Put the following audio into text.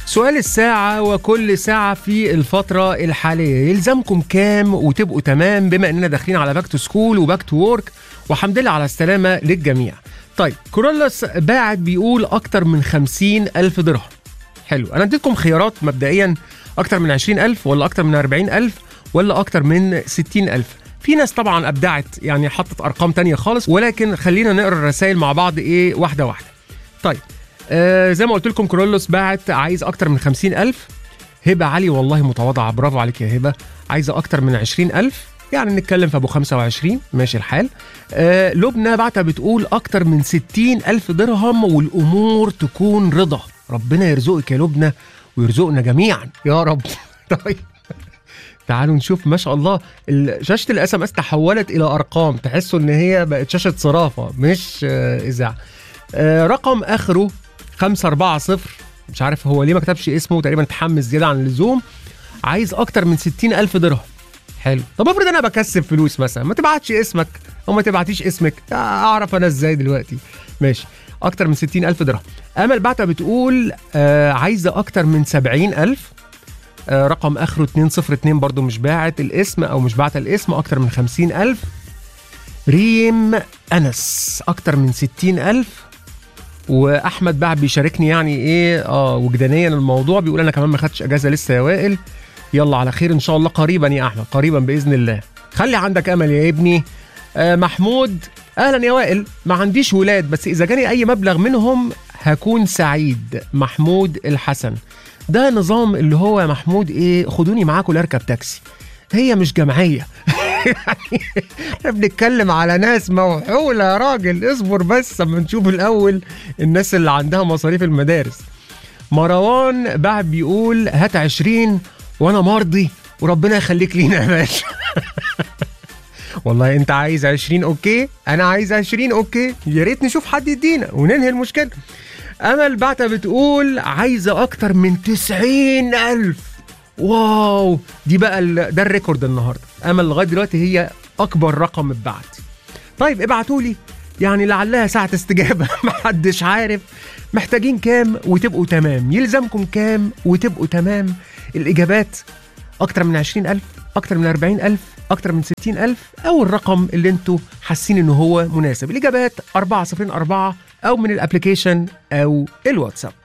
سؤال الساعة وكل ساعة في الفترة الحالية يلزمكم كام وتبقوا تمام بما اننا داخلين على باك تو سكول وباك تو وورك وحمد لله على السلامة للجميع طيب كورولوس باعت بيقول أكتر من خمسين ألف درهم حلو أنا اديتكم خيارات مبدئيا أكتر من عشرين ألف ولا أكتر من أربعين ألف ولا أكتر من ستين ألف في ناس طبعا أبدعت يعني حطت أرقام تانية خالص ولكن خلينا نقرا الرسائل مع بعض إيه واحدة واحدة طيب آه زي ما قلت لكم كرولوس باعت عايز أكتر من خمسين ألف هبة علي والله متواضعة برافو عليك يا هبة عايزة أكتر من عشرين ألف يعني نتكلم في أبو 25 ماشي الحال آه لبنى بعتها بتقول أكتر من 60 ألف درهم والأمور تكون رضا ربنا يرزقك يا لبنى ويرزقنا جميعا يا رب طيب تعالوا نشوف ما شاء الله ال- شاشة الاس ام اس تحولت إلى أرقام تحسوا إن هي بقت شاشة صرافة مش آه إذاعة آه رقم آخره 540 مش عارف هو ليه ما كتبش اسمه تقريبا اتحمس زيادة عن اللزوم عايز أكتر من 60 ألف درهم حلو طب افرض انا بكسب فلوس مثلا ما تبعتش اسمك او ما تبعتيش اسمك اعرف انا ازاي دلوقتي ماشي اكتر من 60 الف درهم امل بعتها بتقول آه عايزه اكتر من 70 الف آه رقم اخره 202 برضو مش باعت الاسم او مش باعت الاسم اكتر من 50 الف ريم انس اكتر من 60 الف واحمد بقى بيشاركني يعني ايه اه وجدانيا الموضوع بيقول انا كمان ما خدتش اجازه لسه يا وائل يلا على خير ان شاء الله قريبا يا احمد قريبا باذن الله خلي عندك امل يا ابني آه محمود اهلا يا وائل ما عنديش ولاد بس اذا جاني اي مبلغ منهم هكون سعيد محمود الحسن ده نظام اللي هو يا محمود ايه خدوني معاكم لاركب تاكسي هي مش جمعيه يعني احنا بنتكلم على ناس موحوله يا راجل اصبر بس اما نشوف الاول الناس اللي عندها مصاريف المدارس مروان بعد بيقول هات 20 وانا مرضي وربنا يخليك لينا يا باشا والله انت عايز 20 اوكي انا عايز 20 اوكي يا ريت نشوف حد يدينا وننهي المشكله امل بعتها بتقول عايزه اكتر من 90 الف واو دي بقى ال... ده الريكورد النهارده امل لغايه دلوقتي هي اكبر رقم اتبعت طيب ابعتوا لي يعني لعلها ساعة استجابة محدش عارف محتاجين كام وتبقوا تمام يلزمكم كام وتبقوا تمام الإجابات أكتر من 20 ألف أكتر من 40 ألف أكتر من 60 ألف أو الرقم اللي انتوا حاسين إنه هو مناسب الإجابات 404 أو من الأبليكيشن أو الواتساب